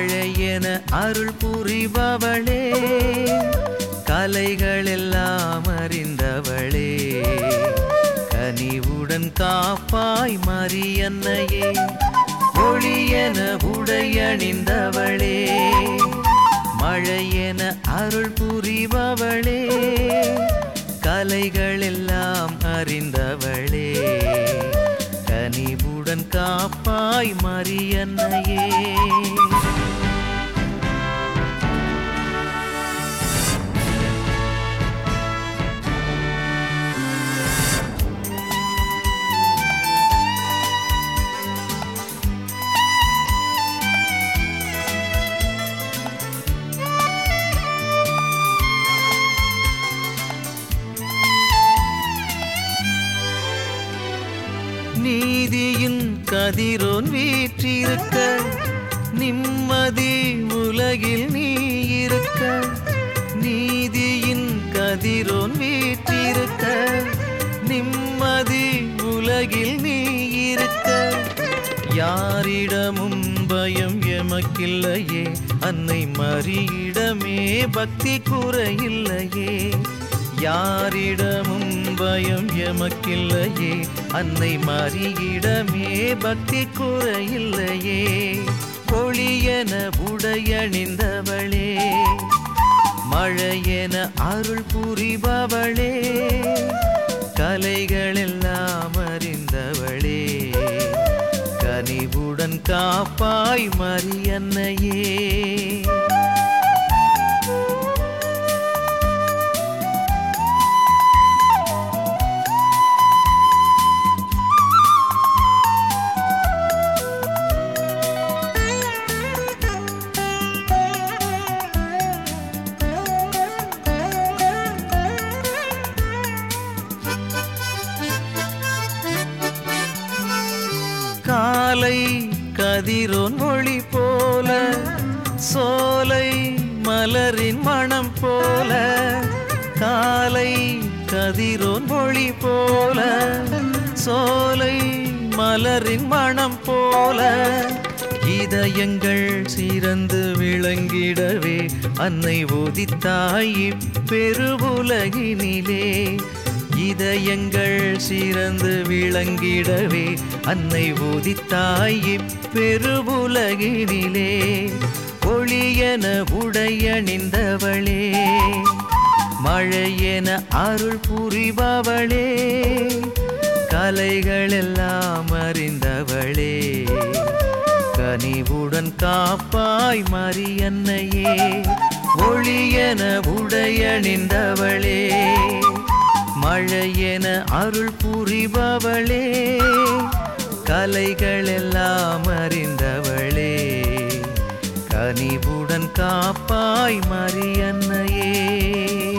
மழையென அருள் புரிபவளே கலைகளெல்லாம் அறிந்தவளே கனிவுடன் காப்பாய் மரியன்னையே ஒளியென உடையணிந்தவளே மழையென அருள் புரிபவளே கலைகளெல்லாம் அறிந்தவளே கனிவுடன் காப்பாய் மரியன்னையே நீதியின் கதிரோன் வீற்றிருக்க நிம்மதி உலகில் நீ இருக்க நீதியின் கதிரோன் வீற்றிருக்க நிம்மதி உலகில் நீ இருக்க யாரிடமும் பயம் எமக்கில்லையே அன்னை மறியிடமே பக்தி குறையில்லையே யாரிடமும் பயம் எமக்கில்லையே அன்னை மறியிடமே பக்தி குறையில்லையே பொழியென உடையணிந்தவளே மழையென அருள் புரிபவளே கலைகளெல்லாம் அறிந்தவளே கனிவுடன் காப்பாய் மரியன்னையே காலை கதிரோன் மொழி போல சோலை மலரின் மணம் போல காலை கதிரோன் மொழி போல சோலை மலரின் மணம் போல இதயங்கள் சிறந்து விளங்கிடவே அன்னை உதித்தாய் பெருவுலகினிலே இதயங்கள் சிறந்து விளங்கிடவே அன்னை உதித்தாய் பெருவுலகினிலே ஒளியென உடையணிந்தவளே மழையென அருள் புரிபவளே கலைகளெல்லாம் அறிந்தவளே கனிவுடன் காப்பாய் மரியன்னையே ஒளியென உடையணிந்தவளே மழையென அருள் புரிபவளே கலைகளெல்லாம் அறிந்தவளே கனிவுடன் காப்பாய் மரியன்னையே